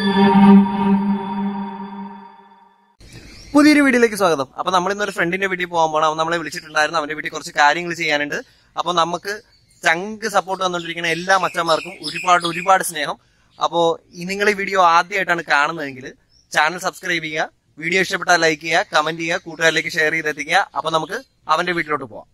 പുതിയൊരു വീഡിയോയിലേക്ക് സ്വാഗതം അപ്പൊ നമ്മൾ ഇന്നൊരു ഫ്രണ്ടിന്റെ വീട്ടിൽ പോകാൻ പോകണം അവൻ നമ്മളെ വിളിച്ചിട്ടുണ്ടായിരുന്നു അവന്റെ വീട്ടിൽ കുറച്ച് കാര്യങ്ങൾ ചെയ്യാനുണ്ട് അപ്പൊ നമുക്ക് ചങ്ക് സപ്പോർട്ട് തന്നുകൊണ്ടിരിക്കുന്ന എല്ലാ മച്ചന്മാർക്കും ഒരുപാട് ഒരുപാട് സ്നേഹം അപ്പോ ഈ നിങ്ങൾ ഈ വീഡിയോ ആദ്യമായിട്ടാണ് കാണുന്നതെങ്കിൽ ചാനൽ സബ്സ്ക്രൈബ് ചെയ്യുക വീഡിയോ ഇഷ്ടപ്പെട്ടാൽ ലൈക്ക് ചെയ്യുക കമന്റ് ചെയ്യുക കൂട്ടുകാരിലേക്ക് ഷെയർ ചെയ്തെത്തിക്കുക അപ്പൊ നമുക്ക് അവന്റെ വീട്ടിലോട്ട് പോവാം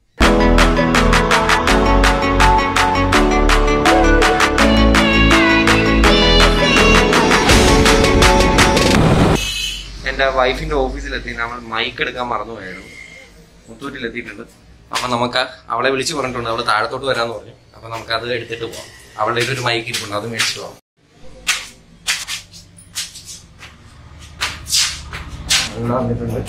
എന്റെ വൈഫിന്റെ ഓഫീസിലെത്തി നമ്മൾ മൈക്ക് എടുക്കാൻ മറന്നുപോയായിരുന്നു മുത്തൂറ്റിലെത്തിയിട്ടുണ്ട് അപ്പൊ നമുക്ക് അവളെ വിളിച്ചു പറഞ്ഞിട്ടുണ്ട് അവള് താഴത്തോട്ട് വരാന്ന് പറഞ്ഞു അപ്പൊ നമുക്ക് അത് എടുത്തിട്ട് പോവാം അവളുടെ ഒരു മൈക്ക് ഇരിപ്പുണ്ട് അത് മേടിച്ചിട്ട് പോവാം എല്ലാം വന്നിട്ടുണ്ട്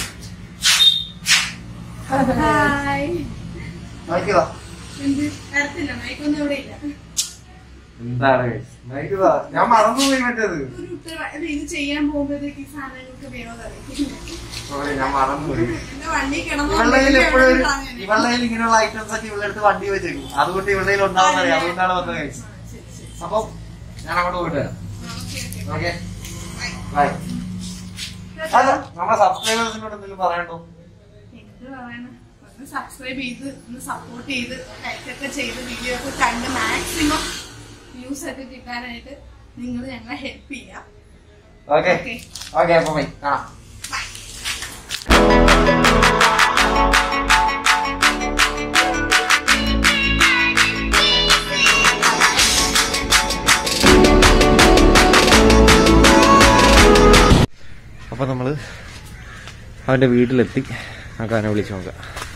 ഹായ് മൈക്ക് ഇതാ. എന്ത് അടുത്തില്ല മൈക്കൊന്നും ഇവിടെ ഇല്ല എന്താണ് മൈക്ക് ഇതാ. ഞാൻ മറന്നുപോയി മറ്റേത് ഒരു ഉത്തരവാ- ഇത് ഇത് ചെയ്യാൻ പോകുമ്പോഴത്തേക്ക് ഈ സാധനങ്ങൾക്ക് വേണം അറിയില്ല Sorry, ഞാൻ മറന്നുപോയി എന്റെ വണ്ടി ഇവളുടെ കയ്യിൽ എപ്പോഴും ഒരു കിടന്നു ഇവളുടെ കയ്യിൽ ഇങ്ങനെയുള്ള ഐറ്റംസ് ഒക്കെ ഇവളുടെ അടുത്ത് വണ്ടി വെച്ചേക്കും അതുകൊണ്ട് ഇവളുടെ കയ്യിൽ ഉണ്ടാവുന്ന അറിയാം അതുകൊണ്ടാണ് വന്നത് കഴിച്ചത് അപ്പം ഞാൻ അങ്ങോട്ട് പോയിട്ട് വരാം ഓക്കെ ബൈ അല്ല നമ്മുടെ സബ്സ്ക്രൈബേഴ്സിനോട് എന്തെങ്കിലും പറയണ്ടോ എന്ത് പറയാനാ ഒന്ന് സബ്സ്ക്രൈബ് ചെയ്ത് ഒന്ന് സപ്പോർട്ട് ചെയ്ത് ലൈക്കൊക്കെ ചെയ്ത് വീഡിയോ ഒക്കെ കണ്ട് മാക്സിമം വ്യൂസ് ഒക്കെ കിട്ടാനായിട്ട് നിങ്ങൾ ഞങ്ങളെ ഹെൽപ്പ് ചെയ്യാം ഓക്കെ ഓക്കെ ഓക്കെ അപ്പൊ ബൈ കാണാം അപ്പൊ നമ്മള് അവന്റെ വീട്ടിലെത്തി നമുക്ക് അവനെ വിളിച്ചു നോക്കാം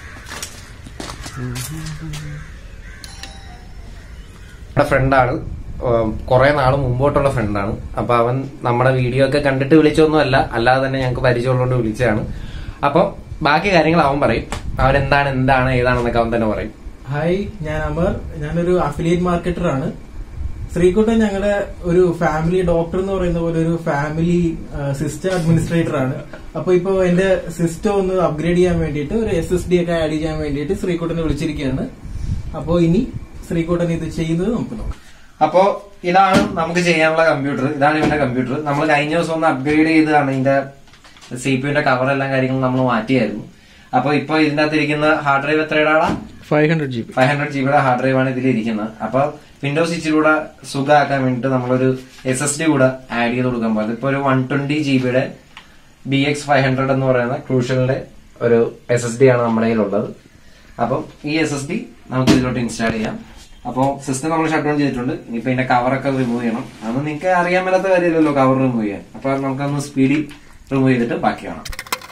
നമ്മുടെ ഫ്രണ്ടാണ് കുറെ നാൾ മുമ്പോട്ടുള്ള ഫ്രണ്ടാണ് അപ്പൊ അവൻ നമ്മുടെ വീഡിയോ ഒക്കെ കണ്ടിട്ട് വിളിച്ചൊന്നും അല്ല അല്ലാതെ തന്നെ ഞങ്ങൾക്ക് പരിചയമുള്ളതുകൊണ്ട് വിളിച്ചതാണ് അപ്പൊ ബാക്കി കാര്യങ്ങൾ അവൻ പറയും അവൻ എന്താണ് എന്താണ് ഏതാണെന്നൊക്കെ അവൻ തന്നെ പറയും ഹായ് ഞാൻ അമർ ഞാനൊരു അഫിലിയേറ്റ് മാർക്കറ്റർ ആണ് ശ്രീകുട്ടൻ ഞങ്ങളുടെ ഒരു ഫാമിലി ഡോക്ടർ എന്ന് പറയുന്ന പോലെ ഒരു ഫാമിലി സിസ്റ്റം അഡ്മിനിസ്ട്രേറ്റർ ആണ് അപ്പൊ ഇപ്പൊ എന്റെ സിസ്റ്റം ഒന്ന് അപ്ഗ്രേഡ് ചെയ്യാൻ വേണ്ടിയിട്ട് ഒരു എസ് എസ് ഡി ഒക്കെ ആഡ് ചെയ്യാൻ വേണ്ടിയിട്ട് ശ്രീകുട്ടനെ വിളിച്ചിരിക്കുകയാണ് അപ്പോ ഇനി ശ്രീകുട്ടൻ ഇത് ചെയ്യുന്നത് നമുക്ക് നോക്കാം അപ്പോ ഇതാണ് നമുക്ക് ചെയ്യാനുള്ള കമ്പ്യൂട്ടർ ഇതാണ് ഇവന്റെ കമ്പ്യൂട്ടർ നമ്മൾ കഴിഞ്ഞ ദിവസം ഒന്ന് അപ്ഗ്രേഡ് ചെയ്തതാണ് ഇതിന്റെ സി പി യുന്റെ കവർ എല്ലാം കാര്യങ്ങളും നമ്മൾ മാറ്റിയായിരുന്നു അപ്പൊ ഇപ്പൊ ഇതിന്റെ അകത്ത് ഇരിക്കുന്ന ഹാർഡ് ഡ്രൈവ് എത്രയുടെ five hundred G B five hundred ജിബിയുടെ ഹാർഡ് ഡ്രൈവ് ആണ് ഇതിൽ ഇരിക്കുന്നത് അപ്പൊ വിൻഡോസ് ഇച്ചിലൂടെ സുഖമാക്കാൻ വേണ്ടിട്ട് നമ്മളൊരു എസ് എസ് ഡി കൂടെ ആഡ് ചെയ്ത് കൊടുക്കാൻ പോകുന്നത് ഇപ്പൊ ഒരു വൺ ട്വന്റി ജിബിയുടെ ബി എക്സ് ഫൈവ് ഹൺഡ്രഡ് എന്ന് പറയുന്ന ക്രൂഷ്യലിന്റെ ഒരു എസ് എസ് ഡി ആണ് നമ്മുടെ കയ്യിലുള്ളത് അപ്പം ഈ എസ് എസ് ഡി നമുക്ക് ഇതിലോട്ട് ഇൻസ്റ്റാൾ ചെയ്യാം അപ്പോൾ സിസ്റ്റം നമ്മൾ ഷട്ട് ഡൗൺ ചെയ്തിട്ടുണ്ട് ഇനിയിപ്പോ ഇതിന്റെ കവറൊക്കെ റിമൂവ് ചെയ്യണം അത് നിങ്ങൾക്ക് അറിയാൻ മേലാത്ത കാര്യമില്ലല്ലോ കവർ റിമൂവ് ചെയ്യാൻ അപ്പൊ നമുക്കൊന്ന് സ്പീഡിൽ റിമൂവ് ചെയ്തിട്ട് ബാക്കി കാണാം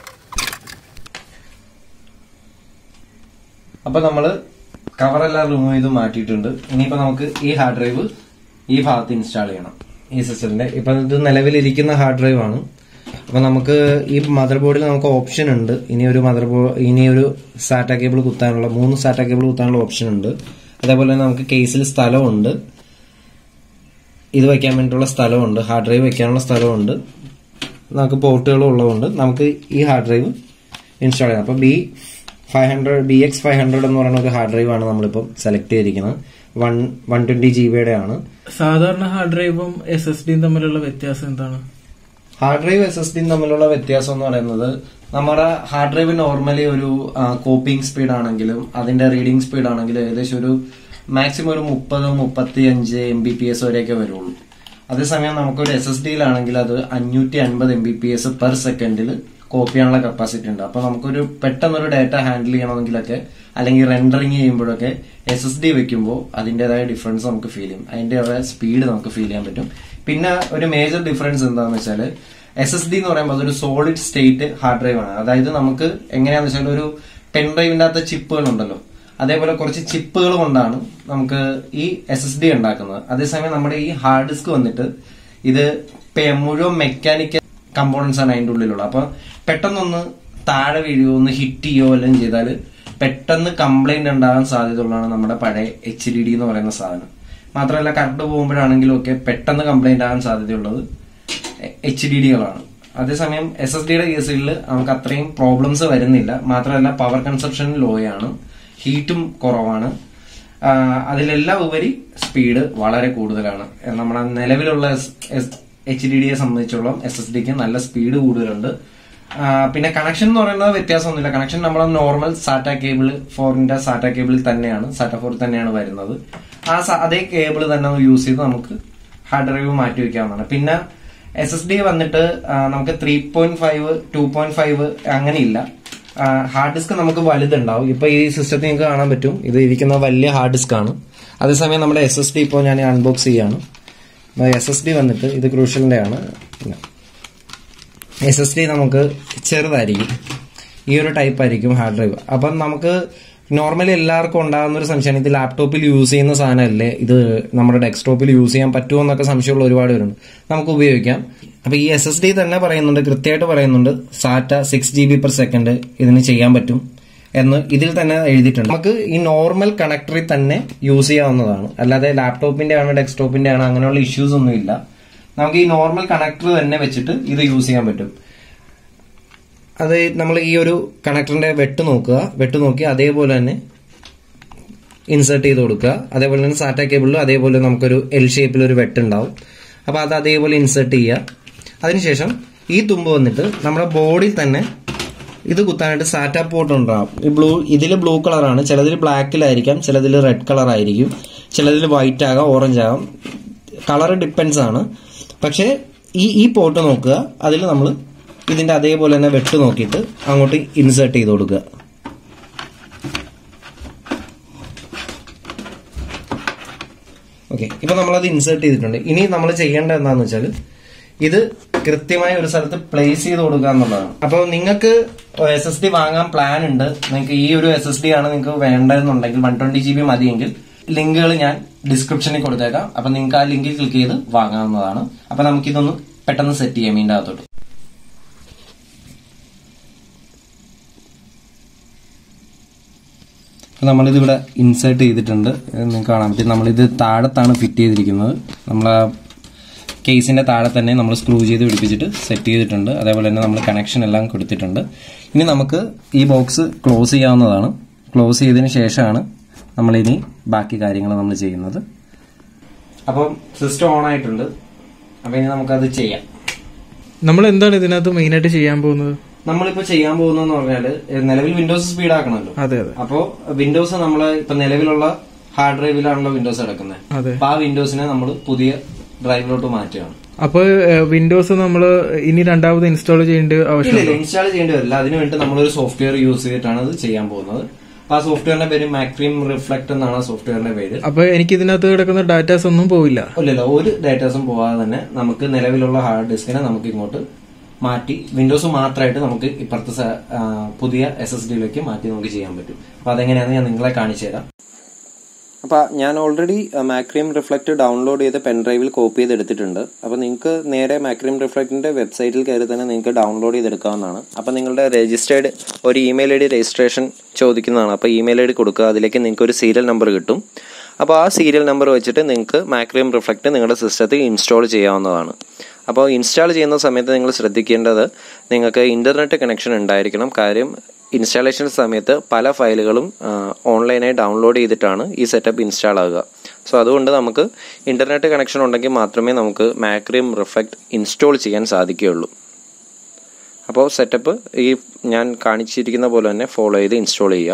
അപ്പൊ നമ്മള് കവറെല്ലാം റിമൂവ് ചെയ്ത് മാറ്റിയിട്ടുണ്ട് ഇനിയിപ്പോ നമുക്ക് ഈ ഹാർഡ് ഡ്രൈവ് ഈ ഭാഗത്ത് ഇൻസ്റ്റാൾ ചെയ്യണം ഈ സിസ്റ്റത്തിന്റെ ഇപ്പൊ ഇത് നിലവിലിരിക്കുന്ന ഹാർഡ് ഡ്രൈവ് ആണ് അപ്പൊ നമുക്ക് ഈ മദർ ബോർഡിൽ നമുക്ക് ഓപ്ഷൻ ഉണ്ട് ഇനി ഒരു മദർ ബോർഡ് ഇനി ഒരു സാറ്റ കേബിൾ കുത്താനുള്ള മൂന്ന് സാറ്റ കേബിൾ കുത്താനുള്ള ഓപ്ഷൻ ഉണ്ട് അതേപോലെ തന്നെ നമുക്ക് കേസിൽ സ്ഥലമുണ്ട് ഇത് വെക്കാൻ വേണ്ടിയിട്ടുള്ള സ്ഥലമുണ്ട് ഹാർഡ് ഡ്രൈവ് വെക്കാനുള്ള സ്ഥലമുണ്ട് നമുക്ക് പോർട്ടുകളും ഉള്ളതുകൊണ്ട് നമുക്ക് ഈ ഹാർഡ് ഡ്രൈവ് ഇൻസ്റ്റാൾ ചെയ്യാം അപ്പൊ B five hundred B X five hundred എന്ന് പറയുന്ന ഒരു ഹാർഡ് ഡ്രൈവ് ആണ് നമ്മളിപ്പം സെലക്ട് ചെയ്തിരിക്കുന്നത് വൺ വൺ ട്വന്റി ജി ബിയുടെ ആണ് സാധാരണ ഹാർഡ് ഡ്രൈവും എസ് എസ് ഡിയും തമ്മിലുള്ള വ്യത്യാസം എന്താണ് ഹാർഡ് ഡ്രൈവ് എസ് എസ് ഡിയും തമ്മിലുള്ള വ്യത്യാസം എന്ന് പറയുന്നത് നമ്മുടെ ഹാർഡ് ഡ്രൈവ് നോർമലി ഒരു കോപ്പിംഗ് സ്പീഡ് ആണെങ്കിലും അതിന്റെ റീഡിംഗ് സ്പീഡ് ആണെങ്കിലും ഏകദേശം ഒരു മാക്സിമം ഒരു മുപ്പത് മുപ്പത്തി അഞ്ച് എം ബി പി എസ് വരെയൊക്കെ വരുള്ളൂ അതേസമയം നമുക്കൊരു എസ് എസ് ഡിയിലാണെങ്കിൽ അത് അഞ്ഞൂറ്റി അൻപത് M B P S per സെക്കൻഡിൽ കോപ്പി ചെയ്യാനുള്ള കപ്പാസിറ്റി ഉണ്ട് അപ്പൊ നമുക്കൊരു പെട്ടെന്നൊരു ഡാറ്റ ഹാൻഡിൽ ചെയ്യണമെങ്കിലൊക്കെ അല്ലെങ്കിൽ റെൻഡറിങ് ചെയ്യുമ്പോഴൊക്കെ എസ് എസ് ഡി വെക്കുമ്പോൾ അതിന്റേതായ ഡിഫറൻസ് നമുക്ക് ഫീൽ ചെയ്യും അതിന്റേതായ സ്പീഡ് നമുക്ക് ഫീൽ ചെയ്യാൻ പറ്റും പിന്നെ ഒരു മേജർ ഡിഫറൻസ് എന്താണെന്ന് വെച്ചാൽ എസ് എസ് ഡി എന്ന് പറയുമ്പോൾ അതൊരു സോളിഡ് സ്റ്റേറ്റ് ഹാർഡ് ഡ്രൈവ് ആണ് അതായത് നമുക്ക് എങ്ങനെയാന്ന് വെച്ചാൽ ഒരു പെൻ ഡ്രൈവിന്റെ അകത്ത് ചിപ്പുകൾ ഉണ്ടല്ലോ അതേപോലെ കുറച്ച് ചിപ്പുകൾ കൊണ്ടാണ് നമുക്ക് ഈ എസ് എസ് ഡി ഉണ്ടാക്കുന്നത് അതേസമയം നമ്മുടെ ഈ ഹാർഡ് ഡിസ്ക് വന്നിട്ട് ഇത് പെ- മുഴുവൻ മെക്കാനിക്കൽ കമ്പോണൻസ് ആണ് അതിന്റെ ഉള്ളിലുള്ളത് അപ്പൊ പെട്ടെന്നൊന്ന് താഴെ വീഴുകയോ ഒന്ന് ഹിറ്റ് ചെയ്യോ എല്ലാം ചെയ്താൽ പെട്ടെന്ന് കംപ്ലൈന്റ് ഉണ്ടാകാൻ സാധ്യതയുള്ളതാണ് നമ്മുടെ പഴയ എച്ച് ഡി ഡി എന്ന് പറയുന്ന സാധനം മാത്രമല്ല കറണ്ട് പോകുമ്പോഴാണെങ്കിലും ഒക്കെ പെട്ടെന്ന് കംപ്ലൈന്റ് ആകാൻ സാധ്യതയുള്ളത് എച്ച് ഡി ഡികളാണ് അതേസമയം എസ് എസ് ഡിയുടെ കേസുകളിൽ നമുക്ക് അത്രയും പ്രോബ്ലംസ് വരുന്നില്ല മാത്രമല്ല പവർ കൺസപ്ഷൻ ലോയാണ് ഹീറ്റും കുറവാണ് ആഹ് അതിലെല്ലാം ഉപരി സ്പീഡ് വളരെ കൂടുതലാണ് നമ്മുടെ നിലവിലുള്ള എച്ച് ഡി ഡിയെ സംബന്ധിച്ചോളം എസ് എസ് ഡിക്ക് നല്ല സ്പീഡ് കൂടുതലുണ്ട് ആ, പിന്നെ കണക്ഷൻ എന്ന് പറയുന്നത് വ്യത്യാസമൊന്നുമില്ല കണക്ഷൻ നമ്മൾ നോർമൽ സാറ്റ കേബിൾ ഫോറിന്റെ സാറ്റ കേബിളിൽ തന്നെയാണ് സാറ്റ ഫോർ തന്നെയാണ് വരുന്നത് ആ സ- അതേ കേബിൾ തന്നെ യൂസ് ചെയ്ത് നമുക്ക് ഹാർഡ് ഡ്രൈവ് മാറ്റി വെക്കാവുന്നതാണ് പിന്നെ എസ് എസ് ഡി വന്നിട്ട് ആ, നമുക്ക് three point five two point five അങ്ങനെയില്ല ഹാർഡ് ഡിസ്ക് നമുക്ക് വലുതുണ്ടാവും ഇപ്പൊ ഈ സിസ്റ്റത്തിൽ നിങ്ങൾക്ക് കാണാൻ പറ്റും ഇത് ഇരിക്കുന്ന വലിയ ഹാർഡ് ഡിസ്ക് ആണ് അതേസമയം നമ്മുടെ എസ് എസ് ഡി ഇപ്പോൾ ഞാൻ അൺബോക്സ് ചെയ്യാണ് എസ് എസ് ഡി വന്നിട്ട് ഇത് ക്രൂഷ്യലിന്റെ ആണ് എസ് എസ് ഡി നമുക്ക് ചെറുതായിരിക്കും ഈ ഒരു ടൈപ്പ് ആയിരിക്കും ഹാർഡ് ഡ്രൈവ് അപ്പം നമുക്ക് നോർമലി എല്ലാവർക്കും ഉണ്ടാകുന്ന ഒരു സംശയമാണ് ഇത് ലാപ്ടോപ്പിൽ യൂസ് ചെയ്യുന്ന സാധനമല്ലേ ഇത് നമ്മുടെ ഡെസ്ക്ടോപ്പിൽ യൂസ് ചെയ്യാൻ പറ്റുമോ എന്നൊക്കെ സംശയമുള്ള ഒരുപാട് പേരുണ്ട് നമുക്ക് ഉപയോഗിക്കാം അപ്പൊ ഈ എസ് എസ് ഡി തന്നെ പറയുന്നുണ്ട് കൃത്യമായിട്ട് പറയുന്നുണ്ട് SATA six G B per second ഇതിന് ചെയ്യാൻ പറ്റും എന്ന് ഇതിൽ തന്നെ എഴുതിയിട്ടുണ്ട് നമുക്ക് ഈ നോർമൽ കണക്ടറിൽ തന്നെ യൂസ് ചെയ്യാവുന്നതാണ് അല്ലാതെ ലാപ്ടോപ്പിന്റെ ആണ് ഡെസ്ക്ടോപ്പിന്റെ ആണ് അങ്ങനെയുള്ള ഇഷ്യൂസ് ഒന്നുമില്ല നമുക്ക് ഈ നോർമൽ കണക്ടർ തന്നെ വെച്ചിട്ട് ഇത് യൂസ് ചെയ്യാൻ പറ്റും അത് നമ്മൾ ഈ ഒരു കണക്ടറിന്റെ വെട്ട് നോക്കുക വെട്ട് നോക്കി അതേപോലെ തന്നെ ഇൻസേർട്ട് ചെയ്ത് കൊടുക്കുക അതേപോലെ തന്നെ സാറ്റ കേബിളിലും അതേപോലെ നമുക്കൊരു എൽ ഷേപ്പിൽ ഒരു വെട്ട് ഉണ്ടാവും അപ്പൊ അത് അതേപോലെ ഇൻസേർട്ട് ചെയ്യുക അതിനുശേഷം ഈ തുമ്പ് വന്നിട്ട് നമ്മുടെ ബോഡിയിൽ തന്നെ ഇത് കുത്താനായിട്ട് സാറ്റ പോർട്ട് ഉണ്ടാവും ഈ ബ്ലൂ ഇതിൽ ബ്ലൂ കളറാണ് ചിലതിൽ ബ്ലാക്കിലായിരിക്കാം ചിലതിൽ റെഡ് കളർ ആയിരിക്കും ചിലതിൽ വൈറ്റ് ആകാം ഓറഞ്ച് ആകാം കളർ ഡിപ്പെൻസ് ആണ് പക്ഷേ ഈ ഈ പോർട്ട് നോക്കുക അതിൽ നമ്മൾ ഇതിന്റെ അതേപോലെ തന്നെ വെട്ട് നോക്കിയിട്ട് അങ്ങോട്ട് ഇൻസേർട്ട് ചെയ്ത് കൊടുക്കുക ഓക്കെ ഇപ്പൊ നമ്മളത് ഇൻസേർട്ട് ചെയ്തിട്ടുണ്ട് ഇനി നമ്മൾ ചെയ്യേണ്ടത് എന്താണെന്ന് വെച്ചാൽ ഇത് കൃത്യമായ ഒരു സ്ഥലത്ത് പ്ലേസ് ചെയ്ത് കൊടുക്കുക എന്നുള്ളതാണ് അപ്പോൾ നിങ്ങൾക്ക് എസ് എസ് ഡി വാങ്ങാൻ പ്ലാൻ ഉണ്ട് നിങ്ങൾക്ക് ഈ ഒരു എസ് എസ് ഡി ആണ് നിങ്ങൾക്ക് വേണ്ടതെന്നുണ്ടെങ്കിൽ വൺ ട്വന്റി ജി ബി മതിയെങ്കിൽ ലിങ്കുകൾ ഞാൻ ഡിസ്ക്രിപ്ഷനിൽ കൊടുത്തേക്കാം അപ്പൊ നിങ്ങൾക്ക് ആ ലിങ്കിൽ ക്ലിക്ക് ചെയ്ത് വാങ്ങാവുന്നതാണ് അപ്പൊ നമുക്കിതൊന്ന് പെട്ടെന്ന് സെറ്റ് ചെയ്യാം ഇതിന്റെ അകത്തോട്ട് അപ്പോൾ നമ്മളിത് ഇവിടെ ഇൻസേർട്ട് ചെയ്തിട്ടുണ്ട് ഇത് നിങ്ങൾക്ക് കാണാൻ പറ്റും നമ്മളിത് താഴത്താണ് ഫിറ്റ് ചെയ്തിരിക്കുന്നത് നമ്മൾ ആ കേസിന്റെ താഴെ തന്നെ നമ്മൾ സ്ക്രൂ ചെയ്ത് പിടിപ്പിച്ചിട്ട് സെറ്റ് ചെയ്തിട്ടുണ്ട് അതേപോലെ തന്നെ നമ്മൾ കണക്ഷൻ എല്ലാം കൊടുത്തിട്ടുണ്ട് ഇനി നമുക്ക് ഈ ബോക്സ് ക്ലോസ് ചെയ്യാവുന്നതാണ് ക്ലോസ് ചെയ്തതിന് ശേഷമാണ് നമ്മളിനി ബാക്കി കാര്യങ്ങൾ നമ്മൾ ചെയ്യുന്നത് അപ്പം സിസ്റ്റം ഓൺ ആയിട്ടുണ്ട് അപ്പം ഇനി നമുക്കത് ചെയ്യാം നമ്മൾ എന്താണ് ഇതിനകത്ത് മെയിൻ ആയിട്ട് ചെയ്യാൻ പോകുന്നത് നമ്മളിപ്പോ ചെയ്യാൻ പോകുന്നതെന്ന് പറഞ്ഞാല് ഏഹ് നിലവിൽ വിൻഡോസ് സ്പീഡ് ആക്കണമല്ലോ അതെ അതെ അപ്പോ വിൻഡോസ് നമ്മൾ ഇപ്പൊ നിലവിലുള്ള ഹാർഡ് ഡ്രൈവിലാണല്ലോ വിൻഡോസ് കിടക്കുന്നത് അതെ അപ്പൊ ആ വിൻഡോസിനെ നമ്മൾ പുതിയ ഡ്രൈവിലോട്ട് മാറ്റുകയാണ് അപ്പൊ വിൻഡോസ് നമ്മൾ ഇനി രണ്ടാമത് ഇൻസ്റ്റാൾ ചെയ്യേണ്ട ഇല്ല ആവശ്യമില്ല ഇല്ല ഇൻസ്റ്റാൾ ചെയ്യേണ്ടി വരില്ല അതിനു വേണ്ടി നമ്മളൊരു സോഫ്റ്റ്വെയർ യൂസ് ചെയ്തിട്ടാണ് അത് ചെയ്യാൻ പോകുന്നത് അപ്പൊ ആ സോഫ്റ്റ്വെയറിന്റെ പേര് മാക്രീം റിഫ്ലക്ട് എന്നാണ് ആ സോഫ്റ്റ്വെയറിന്റെ പേര് അപ്പൊ എനിക്ക് ഇതിനകത്ത് കിടക്കുന്ന ഡാറ്റാസ് ഒന്നും പോവില്ല ഇല്ലല്ല ഒരു ഡേറ്റാസും പോവാതെ തന്നെ നമുക്ക് നിലവിലുള്ള ഹാർഡ് ഡിസ്കിനെ നമുക്ക് ഇങ്ങോട്ട് മാറ്റി വിൻഡോസ് മാത്രമായിട്ട് നമുക്ക് ഇപ്പുറത്തെ സ- ആ, പുതിയ എസ് എസ് ഡിയിലേക്ക് മാറ്റി നമുക്ക് ചെയ്യാൻ പറ്റും അപ്പൊ അതെങ്ങനെയാണെന്ന് ഞാൻ നിങ്ങളെ കാണിച്ചു തരാം അപ്പോൾ ഞാൻ ഓൾറെഡി മാക്രിയം റിഫ്ലക്റ്റ് ഡൗൺലോഡ് ചെയ്ത് പെൻഡ്രൈവിൽ കോപ്പി ചെയ്തെടുത്തിട്ടുണ്ട് അപ്പോൾ നിങ്ങൾക്ക് നേരെ മാക്രിയം റിഫ്ലക്റ്റിൻ്റെ വെബ്സൈറ്റിൽ കയറി തന്നെ നിങ്ങൾക്ക് ഡൗൺലോഡ് ചെയ്തെടുക്കാവുന്നതാണ് അപ്പോൾ നിങ്ങളുടെ രജിസ്റ്റേർഡ് ഒരു ഇമെയിൽ ഐ ഡി രജിസ്ട്രേഷൻ ചോദിക്കുന്നതാണ് അപ്പോൾ ഇമെയിൽ ഐ ഡി കൊടുക്കുക അതിലേക്ക് നിങ്ങൾക്ക് ഒരു സീരിയൽ നമ്പർ കിട്ടും അപ്പോൾ ആ സീരിയൽ നമ്പർ വെച്ചിട്ട് നിങ്ങൾക്ക് മാക്രിയം റിഫ്ലക്റ്റ് നിങ്ങളുടെ സിസ്റ്റത്തിൽ ഇൻസ്റ്റാൾ ചെയ്യാവുന്നതാണ് അപ്പോൾ ഇൻസ്റ്റാൾ ചെയ്യുന്ന സമയത്ത് നിങ്ങൾ ശ്രദ്ധിക്കേണ്ടത് നിങ്ങൾക്ക് ഇൻ്റർനെറ്റ് കണക്ഷൻ ഉണ്ടായിരിക്കണം കാര്യം ഇൻസ്റ്റാളേഷൻ സമയത്ത് പല ഫയലുകളും ഓൺലൈനായി ഡൗൺലോഡ് ചെയ്തിട്ടാണ് ഈ സെറ്റപ്പ് ഇൻസ്റ്റാൾ ആകുക സോ അതുകൊണ്ട് നമുക്ക് ഇൻ്റർനെറ്റ് കണക്ഷൻ ഉണ്ടെങ്കിൽ മാത്രമേ നമുക്ക് മാക്രിയം റിഫ്ലക്റ്റ് ഇൻസ്റ്റാൾ ചെയ്യാൻ സാധിക്കുകയുള്ളൂ അപ്പോൾ സെറ്റപ്പ് ഈ ഞാൻ കാണിച്ചിരിക്കുന്ന പോലെ തന്നെ ഫോളോ ചെയ്ത് ഇൻസ്റ്റാൾ ചെയ്യുക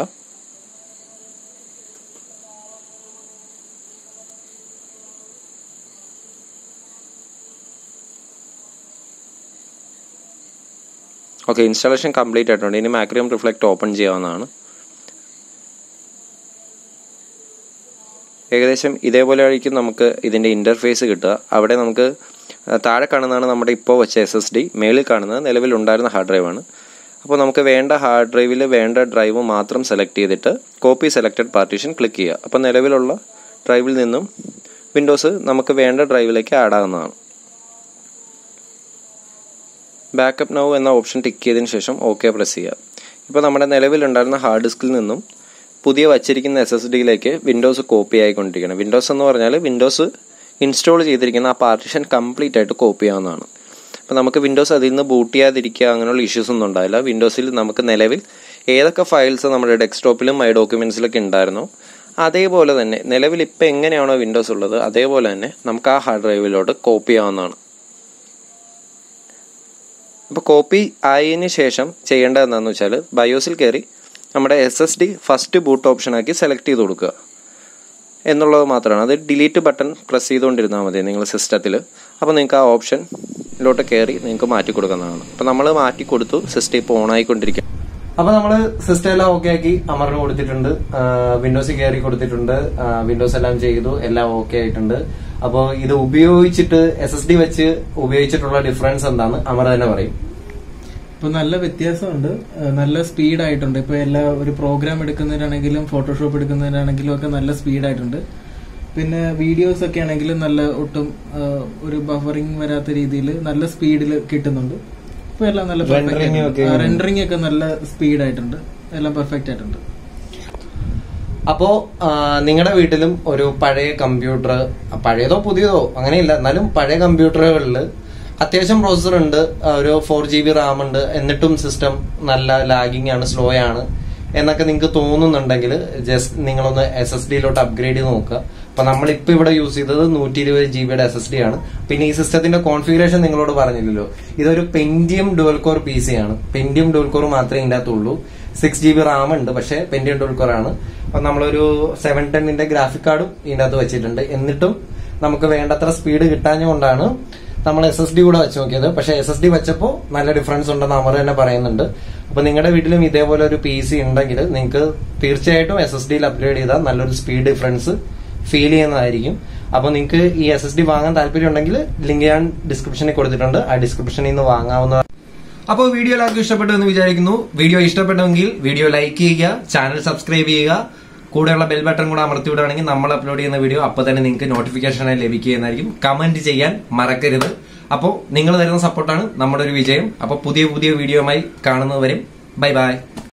ഓക്കെ ഇൻസ്റ്റാളേഷൻ കംപ്ലീറ്റ് ആയിട്ടുണ്ട് ഇനി മാക്രിയം റിഫ്ലക്റ്റ് ഓപ്പൺ ചെയ്യാവുന്നതാണ് ഏകദേശം ഇതേപോലെ ആയിരിക്കും നമുക്ക് ഇതിൻ്റെ ഇൻ്റർഫേസ് കിട്ടുക അവിടെ നമുക്ക് താഴെ കാണുന്നതാണ് നമ്മുടെ ഇപ്പോൾ വെച്ച എസ് എസ് ഡി മേളിൽ കാണുന്നത് നിലവിലുണ്ടായിരുന്ന ഹാർഡ് ഡ്രൈവാണ് അപ്പോൾ നമുക്ക് വേണ്ട ഹാർഡ് ഡ്രൈവിൽ വേണ്ട ഡ്രൈവ് മാത്രം സെലക്ട് ചെയ്തിട്ട് കോപ്പി സെലക്റ്റഡ് പാർട്ടീഷൻ ക്ലിക്ക് ചെയ്യുക അപ്പോൾ നിലവിലുള്ള ഡ്രൈവിൽ നിന്നും വിൻഡോസ് നമുക്ക് വേണ്ട ഡ്രൈവിലേക്ക് ആഡ് ആകുന്നതാണ് ബാക്കപ്പ് നൗ എന്ന ഓപ്ഷൻ ടിക്ക് ചെയ്തതിന് ശേഷം ഓക്കെ പ്രസ് ചെയ്യുക ഇപ്പോൾ നമ്മുടെ നിലവിലുണ്ടായിരുന്ന ഹാർഡ് ഡിസ്കിൽ നിന്നും പുതിയ വച്ചിരിക്കുന്ന എസ് എസ് ഡിയിലേക്ക് വിൻഡോസ് കോപ്പി ആയിക്കൊണ്ടിരിക്കണം വിൻഡോസ് എന്ന് പറഞ്ഞാൽ വിൻഡോസ് ഇൻസ്റ്റാൾ ചെയ്തിരിക്കുന്ന ആ പാർട്ടിഷൻ കംപ്ലീറ്റ് ആയിട്ട് കോപ്പി ആവുന്നതാണ് അപ്പോൾ നമുക്ക് വിൻഡോസ് അതിൽ നിന്ന് ബൂട്ട് ചെയ്യാതിരിക്കുക അങ്ങനെയുള്ള ഇഷ്യൂസ് ഒന്നും ഉണ്ടാവില്ല വിൻഡോസിൽ നമുക്ക് നിലവിൽ ഏതൊക്കെ ഫയൽസ് നമ്മുടെ ഡെസ്ക്ടോപ്പിലും മൈ ഡോക്യുമെന്റ്സിലൊക്കെ ഉണ്ടായിരുന്നോ അതേപോലെ തന്നെ നിലവിൽ ഇപ്പോൾ എങ്ങനെയാണോ വിൻഡോസ് ഉള്ളത് അതേപോലെ തന്നെ നമുക്ക് ആ ഹാർഡ് ഡ്രൈവിലോട്ട് കോപ്പി ആവുന്നതാണ് ഇപ്പോൾ കോപ്പി ആയതിന് ശേഷം ചെയ്യേണ്ടത് എന്താണെന്ന് വെച്ചാൽ ബയോസിൽ കയറി നമ്മുടെ S S D first boot ഓപ്ഷനാക്കി സെലക്ട് ചെയ്ത് കൊടുക്കുക എന്നുള്ളത് മാത്രമാണ് അത് ഡിലീറ്റ് ബട്ടൺ പ്രസ് ചെയ്തുകൊണ്ടിരുന്നാൽ മതി നിങ്ങൾ സിസ്റ്റത്തിൽ അപ്പോൾ നിങ്ങൾക്ക് ആ ഓപ്ഷനിലോട്ട് കയറി നിങ്ങൾക്ക് മാറ്റി കൊടുക്കുന്നതാണ് അപ്പോൾ നമ്മൾ മാറ്റി കൊടുത്തു സിസ്റ്റം ഇപ്പോൾ ഓൺ ആയിക്കൊണ്ടിരിക്കുക അപ്പോൾ നമ്മൾ സിസ്റ്റം എല്ലാം ഓക്കെ ആക്കി അമറിന് കൊടുത്തിട്ടുണ്ട് വിൻഡോസിൽ കയറി കൊടുത്തിട്ടുണ്ട് വിൻഡോസ് എല്ലാം ചെയ്തു എല്ലാം ഓക്കെ ആയിട്ടുണ്ട് അപ്പോൾ ഇത് ഉപയോഗിച്ചിട്ട് എസ് എസ് ഡി വെച്ച് ഉപയോഗിച്ചിട്ടുള്ള ഡിഫറൻസ് എന്താണ് അമർ തന്നെ പറയും ഇപ്പൊ നല്ല വ്യത്യാസമുണ്ട് ഏഹ് നല്ല സ്പീഡ് ആയിട്ടുണ്ട് ഇപ്പൊ എല്ലാ ഒരു പ്രോഗ്രാം എടുക്കുന്നതിനാണെങ്കിലും ഫോട്ടോഷോപ്പ് എടുക്കുന്നതിനാണെങ്കിലും ഒക്കെ നല്ല സ്പീഡ് ആയിട്ടുണ്ട് പിന്നെ വീഡിയോസ് ഒക്കെ ആണെങ്കിലും നല്ല ഒട്ടും ഏഹ് ഒരു ബഫറിങ് വരാത്ത രീതിയിൽ നല്ല സ്പീഡിൽ കിട്ടുന്നുണ്ട് ഇപ്പൊ എല്ലാം നല്ല Rendering ഒക്കെ റെൻഡറിങ് ഒക്കെ നല്ല സ്പീഡ് ആയിട്ടുണ്ട് എല്ലാം പെർഫെക്റ്റ് ആയിട്ടുണ്ട് അപ്പോ നിങ്ങളുടെ വീട്ടിലും ഒരു പഴയ കമ്പ്യൂട്ടർ പഴയതോ പുതിയതോ അങ്ങനെയില്ല എന്നാലും പഴയ കമ്പ്യൂട്ടറുകളിൽ അത്യാവശ്യം പ്രോസസർ ഉണ്ട് ആ, ഒരു ഫോർ ജി ബി റാം ഉണ്ട് എന്നിട്ടും സിസ്റ്റം നല്ല ലാഗിങ് ആണ് സ്ലോ ആണ് എന്നൊക്കെ നിങ്ങൾക്ക് തോന്നുന്നുണ്ടെങ്കിൽ ജസ്റ്റ് നിങ്ങളൊന്ന് എസ് എസ് ഡിയിലോട്ട് അപ്ഗ്രേഡ് ചെയ്ത് നോക്കുക അപ്പൊ നമ്മളിപ്പോ ഇവിടെ യൂസ് ചെയ്തത് നൂറ്റി ഇരുപത് ജി ബിയുടെ എസ് എസ് ഡി ആണ് പിന്നെ ഈ സിസ്റ്റത്തിന്റെ കോൺഫിഗറേഷൻ നിങ്ങളോട് പറഞ്ഞില്ലല്ലോ ഇതൊരു Pentium dual core P C ആണ് പെന്റിയം ഡുവൽ കോർ മാത്രമേ ഇതിന്റെ അകത്തുള്ളൂ സിക്സ് ജി ബി റാം ഉണ്ട് പക്ഷേ പെന്റിയം ഡുവൽ കോർ ആണ് അപ്പൊ നമ്മളൊരു സെവൻ ടെന്നിന്റെ ഗ്രാഫിക് കാർഡും ഇതിന്റെ അകത്ത് വെച്ചിട്ടുണ്ട് എന്നിട്ടും നമുക്ക് വേണ്ടത്ര സ്പീഡ് കിട്ടാഞ്ഞുകൊണ്ടാണ് നമ്മൾ എസ് എസ് ഡി കൂടെ വെച്ച് നോക്കിയത് പക്ഷെ എസ് എസ് ഡി വെച്ചപ്പോൾ നല്ല ഡിഫറൻസ് ഉണ്ടെന്ന് അമർ തന്നെ പറയുന്നുണ്ട് അപ്പൊ നിങ്ങളുടെ വീട്ടിലും ഇതേപോലെ ഒരു പി സി ഉണ്ടെങ്കിൽ നിങ്ങൾക്ക് തീർച്ചയായിട്ടും എസ് എസ് ഡിയിൽ അപ്ഗ്രേഡ് ചെയ്താൽ നല്ലൊരു സ്പീഡ് ഡിഫറൻസ് ഫീൽ ചെയ്യുന്നതായിരിക്കും അപ്പോൾ നിങ്ങൾക്ക് ഈ എസ് എസ് ഡി വാങ്ങാൻ താല്പര്യം ഉണ്ടെങ്കിൽ ലിങ്ക് ഞാൻ ഡിസ്ക്രിപ്ഷനിൽ കൊടുത്തിട്ടുണ്ട് ആ ഡിസ്ക്രിപ്ഷനിൽ നിന്ന് വാങ്ങാവുന്ന അപ്പോൾ വീഡിയോ എല്ലാവർക്കും ഇഷ്ടപ്പെട്ടു എന്ന് വിചാരിക്കുന്നു വീഡിയോ ഇഷ്ടപ്പെട്ടെങ്കിൽ വീഡിയോ ലൈക്ക് ചെയ്യുക ചാനൽ സബ്സ്ക്രൈബ് ചെയ്യുക കൂടെയുള്ള ബെൽ ബട്ടൺ കൂടെ അമർത്തി വിടുകയാണെങ്കിൽ നമ്മൾ അപ്ലോഡ് ചെയ്യുന്ന വീഡിയോ അപ്പോൾ തന്നെ നിങ്ങൾക്ക് നോട്ടിഫിക്കേഷനായി ലഭിക്കുന്നതായിരിക്കും കമന്റ് ചെയ്യാൻ മറക്കരുത് അപ്പോൾ നിങ്ങൾ തരുന്ന സപ്പോർട്ടാണ് നമ്മുടെ ഒരു വിജയം അപ്പോൾ പുതിയ പുതിയ വീഡിയോയുമായി കാണുന്നവരും ബൈ ബൈ